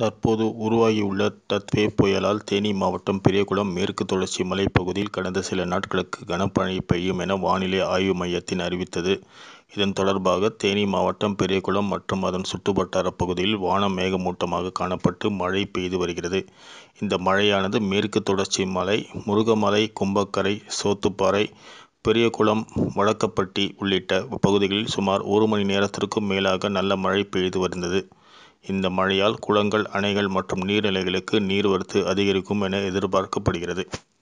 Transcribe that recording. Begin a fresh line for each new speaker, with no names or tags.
தற்போது உருவாகியுள்ள டத்வே புயலால் தேனி மாவட்டம் பெரியகுளம் மேற்கு தொடர்ச்சி மலைப்பகுதியில் கடந்த சில நாட்களுக்கு கனமழை பெய்யும் என வானிலை ஆய்வு மையத்தின் அறிவித்தது. இதன் தொடர்பாக தேனி மாவட்டம் பெரியகுளம் மற்றும் அதன் சுற்றுவட்டார பகுதிகளில் வானம் மேகமூட்டமாக காணப்பட்டு மழை பெய்து வருகிறது. இந்த மழையானது மேற்கு தொடர்ச்சி மலை, முருகமலை, கும்பக்கரை, சோத்துப்பாறை, பெரியகுளம், வடக்கம்பட்டி உள்ளிட்ட பகுதிகளில் சுமார் ஒரு மணி நேரத்திற்கும் மேலாக நல்ல மழை பெய்து வந்தது. இந்த மழையால் குளங்கள், அணைகள் மற்றும் நீர்நிலைகளுக்கு நீர்வரத்து அதிகரிக்கும் என எதிர்பார்க்கப்படுகிறது.